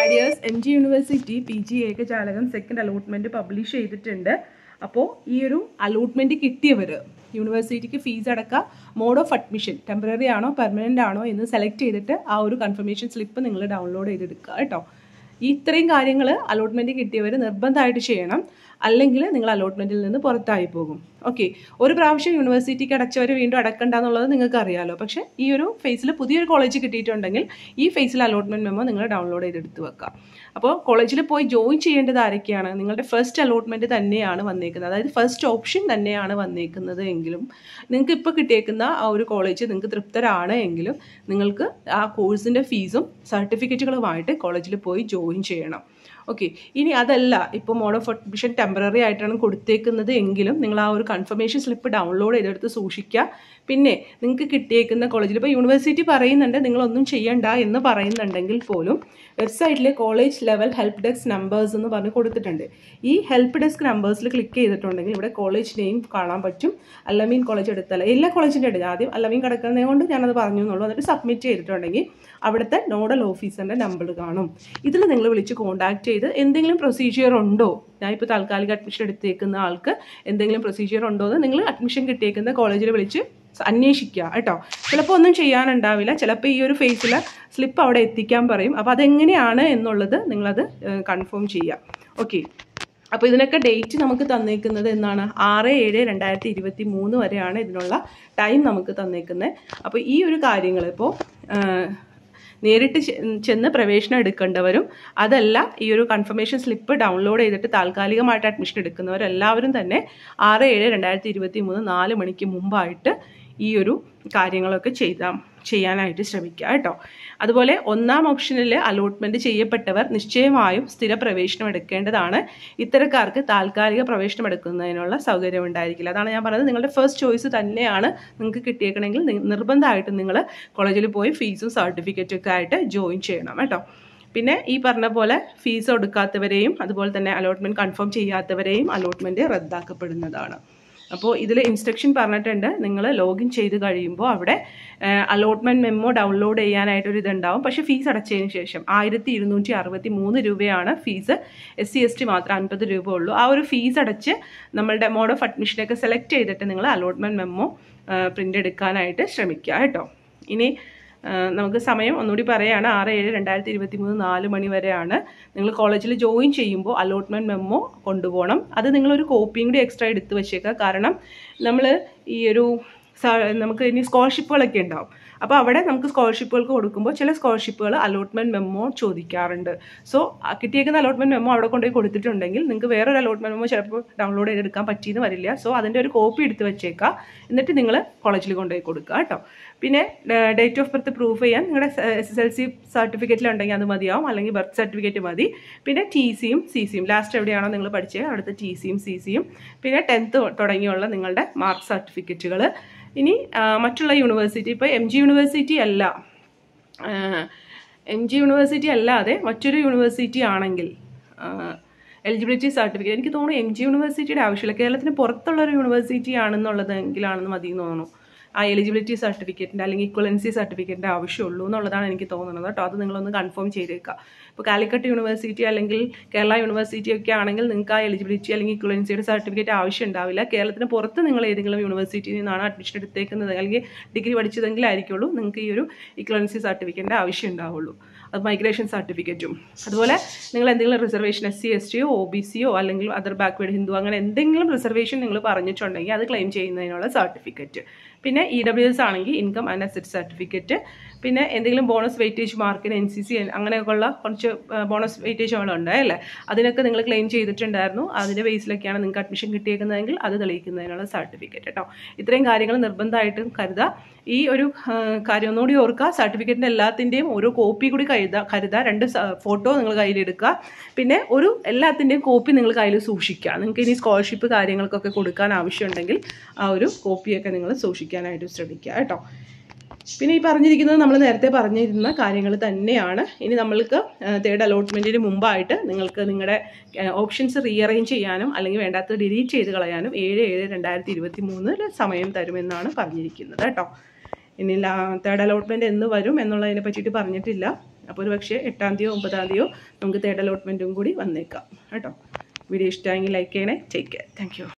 ideas M G university P G ഏകജാലകം second allotment publish ചെയ്തിട്ടുണ്ട് അപ്പോൾ ഈ ഒരു അലോട്ട്മെൻറ്റ് കിട്ടിയവർ യൂണിവേഴ്സിറ്റിക്ക് ഫീസ് അടക്കുക മോഡ് ഓഫ് അഡ്മിഷൻ ടെമ്പററി ആണോ പെർമനൻ്റ് ആണോ എന്ന് സെലക്ട് ചെയ്തിട്ട് ആ ഒരു കൺഫർമേഷൻ സ്ലിപ്പ് നിങ്ങൾ ഡൗൺലോഡ് ചെയ്തെടുക്കുക കേട്ടോ ഈ ഇത്രയും കാര്യങ്ങൾ അലോട്ട്മെൻറ്റ് കിട്ടിയവർ നിർബന്ധമായിട്ട് ചെയ്യണം അല്ലെങ്കിൽ നിങ്ങൾ അലോട്ട്മെൻറ്റിൽ നിന്ന് പുറത്തായി പോകും ഓക്കെ ഒരു പ്രാവശ്യം യൂണിവേഴ്സിറ്റിക്ക് അടച്ചവർ വീണ്ടും അടക്കണ്ട എന്നുള്ളത് നിങ്ങൾക്ക് അറിയാലോ പക്ഷേ ഈ ഒരു ഫേസിൽ പുതിയൊരു കോളേജ് കിട്ടിയിട്ടുണ്ടെങ്കിൽ ഈ ഫേസിൽ അലോട്ട്മെൻറ്റ് മെമ്മോ നിങ്ങൾ ഡൗൺലോഡ് ചെയ്തെടുത്ത് വെക്കുക അപ്പോൾ കോളേജിൽ പോയി ജോയിൻ ചെയ്യേണ്ടത് ആരൊക്കെയാണ് നിങ്ങളുടെ ഫസ്റ്റ് അലോട്ട്മെൻറ്റ് തന്നെയാണ് വന്നേക്കുന്നത് അതായത് ഫസ്റ്റ് ഓപ്ഷൻ തന്നെയാണ് വന്നേക്കുന്നത് എങ്കിലും നിങ്ങൾക്ക് ഇപ്പോൾ കിട്ടിയേക്കുന്ന ആ ഒരു കോളേജ് നിങ്ങൾക്ക് തൃപ്തരാണ് എങ്കിലും നിങ്ങൾക്ക് ആ കോഴ്സിൻ്റെ ഫീസും സർട്ടിഫിക്കറ്റുകളുമായിട്ട് കോളേജിൽ പോയി ജോയിൻ ചെയ്യണം ഓക്കെ ഇനി അതല്ല ഇപ്പോൾ മോഡ് ഓഫ് അഡ്മിഷൻ ടെമ്പററി ആയിട്ടാണ് കൊടുത്തേക്കുന്നത് എങ്കിലും നിങ്ങൾ ആ ഒരു കൺഫർമേഷൻ സ്ലിപ്പ് ഡൗൺലോഡ് ചെയ്തെടുത്ത് സൂക്ഷിക്കുക പിന്നെ നിങ്ങൾക്ക് കിട്ടിയേക്കുന്ന കോളേജിൽ ഇപ്പോൾ യൂണിവേഴ്സിറ്റി പറയുന്നുണ്ട് നിങ്ങളൊന്നും ചെയ്യണ്ട എന്ന് പറയുന്നുണ്ടെങ്കിൽ പോലും വെബ്സൈറ്റിൽ college level help desk numbers എന്ന് പറഞ്ഞ് കൊടുത്തിട്ടുണ്ട് ഈ ഹെൽപ്പ് ഡെസ്ക് നമ്പേഴ്സിൽ ക്ലിക്ക് ചെയ്തിട്ടുണ്ടെങ്കിൽ ഇവിടെ കോളേജ് നെയിം കാണാൻ പറ്റും അല്ലമീൻ കോളേജ് എടുത്തല്ല എല്ലാ കോളേജിൻ്റെ ഇടയിൽ ആദ്യം അല്ലമീൻ കിടക്കുന്നത് കൊണ്ട് ഞാനത് പറഞ്ഞു എന്നുള്ളൂ എന്നിട്ട് സബ്മിറ്റ് ചെയ്തിട്ടുണ്ടെങ്കിൽ അവിടുത്തെ നോഡൽ ഓഫീസറിൻ്റെ നമ്പർ കാണും ഇതിൽ നിങ്ങൾ വിളിച്ച് കോൺടാക്ട് ചെയ്ത് എന്തെങ്കിലും പ്രൊസീജിയർ ഉണ്ടോ ഞാൻ ഇപ്പോൾ താൽക്കാലിക അഡ്മിഷൻ എടുത്തേക്കുന്ന ആൾക്ക് എന്തെങ്കിലും പ്രൊസീജിയർ ഉണ്ടോ എന്ന് നിങ്ങൾ അഡ്മിഷൻ കിട്ടിയേക്കുന്ന കോളേജിൽ വിളിച്ച് അന്വേഷിക്കുക കേട്ടോ ചിലപ്പോൾ ഒന്നും ചെയ്യാനുണ്ടാവില്ല ചിലപ്പോൾ ഈ ഒരു ഫേസിൽ സ്ലിപ്പ് അവിടെ എത്തിക്കാൻ പറയും അപ്പോൾ അതെങ്ങനെയാണ് എന്നുള്ളത് നിങ്ങളത് കൺഫേം ചെയ്യുക ഓക്കെ അപ്പോൾ ഇതിനൊക്കെ ഡേറ്റ് നമുക്ക് തന്നേക്കുന്നത് എന്നാണ് ആറ് ഏഴ് രണ്ടായിരത്തി ഇരുപത്തി മൂന്ന് വരെയാണ് ഇതിനുള്ള ടൈം നമുക്ക് തന്നേക്കുന്നത് അപ്പോൾ ഈ ഒരു കാര്യങ്ങൾ ഇപ്പോൾ നേരിട്ട് ചെന്ന് പ്രവേശനം എടുക്കേണ്ടവരും അതല്ല ഈ ഒരു കൺഫർമേഷൻ സ്ലിപ്പ് ഡൗൺലോഡ് ചെയ്തിട്ട് താൽക്കാലികമായിട്ട് അഡ്മിഷൻ എടുക്കുന്നവരെല്ലാവരും തന്നെ ആറ് ഏഴ് രണ്ടായിരത്തി ഇരുപത്തി മൂന്ന് നാല് മണിക്ക് മുമ്പായിട്ട് ഈ ഒരു കാര്യങ്ങളൊക്കെ ചെയ്താൽ ചെയ്യാനായിട്ട് ശ്രമിക്കുക കേട്ടോ അതുപോലെ ഒന്നാം ഓപ്ഷനിൽ അലോട്ട്മെൻറ്റ് ചെയ്യപ്പെട്ടവർ നിശ്ചയമായും സ്ഥിര പ്രവേശനം എടുക്കേണ്ടതാണ് ഇത്തരക്കാർക്ക് താൽക്കാലിക പ്രവേശനം എടുക്കുന്നതിനുള്ള സൗകര്യം ഉണ്ടായിരിക്കില്ല അതാണ് ഞാൻ പറഞ്ഞത് നിങ്ങളുടെ ഫസ്റ്റ് ചോയ്സ് തന്നെയാണ് നിങ്ങൾക്ക് കിട്ടിയേക്കണമെങ്കിൽ നിർബന്ധമായിട്ടും നിങ്ങൾ കോളേജിൽ പോയി ഫീസും സർട്ടിഫിക്കറ്റും ഒക്കെ ആയിട്ട് ജോയിൻ ചെയ്യണം കേട്ടോ പിന്നെ ഈ പറഞ്ഞ പോലെ ഫീസ് കൊടുക്കാത്തവരെയും അതുപോലെ തന്നെ അലോട്ട്മെൻറ്റ് കൺഫേം ചെയ്യാത്തവരെയും അലോട്ട്മെൻറ്റ് റദ്ദാക്കപ്പെടുന്നതാണ് അപ്പോൾ ഇതിൽ ഇൻസ്ട്രക്ഷൻ പറഞ്ഞിട്ടുണ്ട് നിങ്ങൾ ലോഗിൻ ചെയ്ത് കഴിയുമ്പോൾ അവിടെ അലോട്ട്മെൻറ്റ് മെമ്മോ ഡൗൺലോഡ് ചെയ്യാനായിട്ടൊരു ഇതുണ്ടാവും പക്ഷേ ഫീസ് അടച്ചതിന് ശേഷം ആയിരത്തി ഇരുന്നൂറ്റി അറുപത്തി മൂന്ന് രൂപയാണ് fees S C S T മാത്രം അൻപത് രൂപ ഉള്ളൂ ആ ഒരു ഫീസ് അടച്ച് നമ്മളുടെ മോഡ് ഓഫ് അഡ്മിഷനൊക്കെ സെലക്ട് ചെയ്തിട്ട് നിങ്ങൾ അലോട്ട്മെൻറ്റ് മെമ്മോ പ്രിൻ്റ് എടുക്കാനായിട്ട് ശ്രമിക്കുക കേട്ടോ ഇനി നമുക്ക് സമയം ഒന്നുകൂടി പറയുകയാണ് ആറ് ഏഴ് രണ്ടായിരത്തി ഇരുപത്തി മൂന്ന് നാല് മണി വരെയാണ് നിങ്ങൾ കോളേജിൽ ജോയിൻ ചെയ്യുമ്പോൾ അലോട്ട്മെൻറ്റ് മെമ്മോ കൊണ്ടുപോകണം അത് നിങ്ങളൊരു കോപ്പിയും കൂടി എക്സ്ട്രാ എടുത്ത് വെച്ചേക്കുക കാരണം നമ്മൾ ഈ ഒരു നമുക്ക് ഇനി സ്കോളർഷിപ്പുകളൊക്കെ ഉണ്ടാവും അപ്പോൾ അവിടെ നമുക്ക് സ്കോളർഷിപ്പുകൾക്ക് കൊടുക്കുമ്പോൾ ചില സ്കോളർഷിപ്പുകൾ അലോട്ട്മെൻറ്റ് മെമ്മോ ചോദിക്കാറുണ്ട് സോ കിട്ടിയേക്കുന്ന അലോട്ട്മെൻറ്റ് മെമ്മോ അവിടെ കൊണ്ടുപോയി കൊടുത്തിട്ടുണ്ടെങ്കിൽ നിങ്ങൾക്ക് വേറൊരു അലോട്ട്മെൻറ്റ് മെമ്മോ ചിലപ്പോൾ ഡൗൺലോഡ് ചെയ്തെടുക്കാൻ പറ്റിയെന്ന് വരില്ല സോ അതിൻ്റെ ഒരു കോപ്പി എടുത്ത് വെച്ചേക്കുക എന്നിട്ട് നിങ്ങൾ കോളേജിൽ കൊണ്ടുപോയി കൊടുക്കുക കേട്ടോ പിന്നെ ഡേറ്റ് ഓഫ് ബർത്ത് പ്രൂഫ് ചെയ്യാൻ നിങ്ങളുടെ എസ് എസ് എൽ സി സർട്ടിഫിക്കറ്റിലുണ്ടെങ്കിൽ അത് മതിയാവും അല്ലെങ്കിൽ ബർത്ത് സർട്ടിഫിക്കറ്റ് മതി പിന്നെ ടി സിയും സി സിയും ലാസ്റ്റ് എവിടെയാണോ നിങ്ങൾ പഠിച്ചത് അവിടുത്തെ ടി സിയും സി സിയും പിന്നെ ടെൻത്ത് തുടങ്ങിയുള്ള നിങ്ങളുടെ മാർക്ക് സർട്ടിഫിക്കറ്റുകൾ ഇനി മറ്റുള്ള യൂണിവേഴ്സിറ്റി ഇപ്പോൾ എം ജി യൂണിവേഴ്സിറ്റി അല്ല എം ജി യൂണിവേഴ്സിറ്റി അല്ലാതെ മറ്റൊരു യൂണിവേഴ്സിറ്റി ആണെങ്കിൽ എലിജിബിലിറ്റി സർട്ടിഫിക്കറ്റ് എനിക്ക് തോന്നുന്നു എം ജി യൂണിവേഴ്സിറ്റിയുടെ ആവശ്യമില്ല കേരളത്തിന് പുറത്തുള്ള ഒരു യൂണിവേഴ്സിറ്റി ആണെന്നുള്ളത് എങ്കിലാണെന്ന് മതി എന്ന് തോന്നുന്നു ആ എലിജിബിലിറ്റി സർട്ടിഫിക്കറ്റിൻ്റെ അല്ലെങ്കിൽ ഇക്വലൻസി സർട്ടിഫിക്കറ്റിൻ്റെ ആവശ്യമുള്ളൂ എന്നുള്ളതാണ് എനിക്ക് തോന്നുന്നത് കേട്ടോ അത് നിങ്ങളൊന്ന് കൺഫേം ചെയ്തേക്കുക ഇപ്പോൾ കാലിക്കറ്റ് യൂണിവേഴ്സിറ്റി അല്ലെങ്കിൽ കേരള യൂണിവേഴ്സിറ്റി ഒക്കെ ആണെങ്കിൽ നിങ്ങൾക്ക് ആ എലിജിബിലിറ്റി അല്ലെങ്കിൽ ഇക്വലൻസിയുടെ സർട്ടിഫിക്കറ്റ് ആവശ്യം ഉണ്ടാവില്ല കേരളത്തിന് പുറത്ത് നിങ്ങൾ ഏതെങ്കിലും യൂണിവേഴ്സിറ്റിയിൽ നിന്നാണ് അഡ്മിഷൻ എടുത്തേക്കുന്നത് അല്ലെങ്കിൽ ഡിഗ്രി പഠിച്ചതെങ്കിലായിരിക്കുള്ളൂ നിങ്ങൾക്ക് ഈ ഒരു ഇക്വലൻസി സർട്ടിഫിക്കറ്റിൻ്റെ ആവശ്യം ഉണ്ടാവുള്ളൂ അത് മൈഗ്രേഷൻ സർട്ടിഫിക്കറ്റും അതുപോലെ നിങ്ങൾ എന്തെങ്കിലും റിസർവേഷൻ എസ് സി എസ് ടിയോ ഒ ബി സിയോ അല്ലെങ്കിൽ അതർ ബാക്ക്വേഡ് ഹിന്ദു അങ്ങനെ എന്തെങ്കിലും റിസർവേഷൻ നിങ്ങൾ പറഞ്ഞിട്ടുണ്ടെങ്കിൽ അത് ക്ലെയിം ചെയ്യുന്നതിനുള്ള സർട്ടിഫിക്കറ്റ് പിന്നെ ഇ ഡബ്ല്യു എസ് ആണെങ്കിൽ ഇൻകം ആൻഡ് അസറ്റ് സർട്ടിഫിക്കറ്റ് പിന്നെ എന്തെങ്കിലും ബോണസ് വെയിറ്റേജ് മാർക്കിന് എൻ സി സി അങ്ങനെയൊക്കെയുള്ള കുറച്ച് ബോണസ് വെയിറ്റേജുകളുണ്ട് അല്ലേ അതിനൊക്കെ നിങ്ങൾ ക്ലെയിം ചെയ്തിട്ടുണ്ടായിരുന്നു അതിൻ്റെ ബേസിലൊക്കെയാണ് നിങ്ങൾക്ക് അഡ്മിഷൻ കിട്ടിയേക്കുന്നതെങ്കിൽ അത് തെളിയിക്കുന്നതിനുള്ള സർട്ടിഫിക്കറ്റ് കേട്ടോ ഇത്രയും കാര്യങ്ങൾ നിർബന്ധമായിട്ടും കരുതുക ഈ ഒരു കാര്യം ഒന്നുകൂടി ഓർക്കുക സർട്ടിഫിക്കറ്റിൻ്റെ എല്ലാത്തിൻ്റെയും ഓരോ കോപ്പി കൂടി കരുതുക കരുതുക രണ്ട് ഫോട്ടോ നിങ്ങൾ കയ്യിലെടുക്കുക പിന്നെ ഒരു എല്ലാത്തിൻ്റെയും കോപ്പി നിങ്ങൾ കയ്യിൽ സൂക്ഷിക്കുക നിങ്ങൾക്ക് ഇനി സ്കോളർഷിപ്പ് കാര്യങ്ങൾക്കൊക്കെ കൊടുക്കാൻ ആവശ്യമുണ്ടെങ്കിൽ ആ ഒരു കോപ്പിയൊക്കെ നിങ്ങൾ സൂക്ഷിക്കാനായിട്ട് ശ്രമിക്കുക കേട്ടോ പിന്നെ ഈ പറഞ്ഞിരിക്കുന്നത് നമ്മൾ നേരത്തെ പറഞ്ഞിരുന്ന കാര്യങ്ങൾ തന്നെയാണ് ഇനി നമ്മൾക്ക് തേർഡ് അലോട്ട്മെൻറ്റിന് മുമ്പായിട്ട് നിങ്ങൾക്ക് നിങ്ങളുടെ ഓപ്ഷൻസ് റീഅറേഞ്ച് ചെയ്യാനും അല്ലെങ്കിൽ വേണ്ടാത്തത് ഡിലീറ്റ് ചെയ്ത് കളയാനും ഏഴ് ഏഴ് രണ്ടായിരത്തി ഇരുപത്തി മൂന്നിൽ സമയം തരുമെന്നാണ് പറഞ്ഞിരിക്കുന്നത് കേട്ടോ ഇനി തേർഡ് അലോട്ട്മെൻറ്റ് എന്ന് വരും എന്നുള്ളതിനെ പറ്റിയിട്ട് പറഞ്ഞിട്ടില്ല അപ്പോൾ ഒരു പക്ഷേ എട്ടാം തീയതിയോ ഒമ്പതാം തീയതിയോ നമുക്ക് തേർഡ് അലോട്ട്മെൻറ്റും കൂടി വന്നേക്കാം കേട്ടോ വീഡിയോ ഇഷ്ടമായെങ്കിൽ ലൈക്ക് ചെയ്യണേ ടേക്ക് കെയർ താങ്ക് യു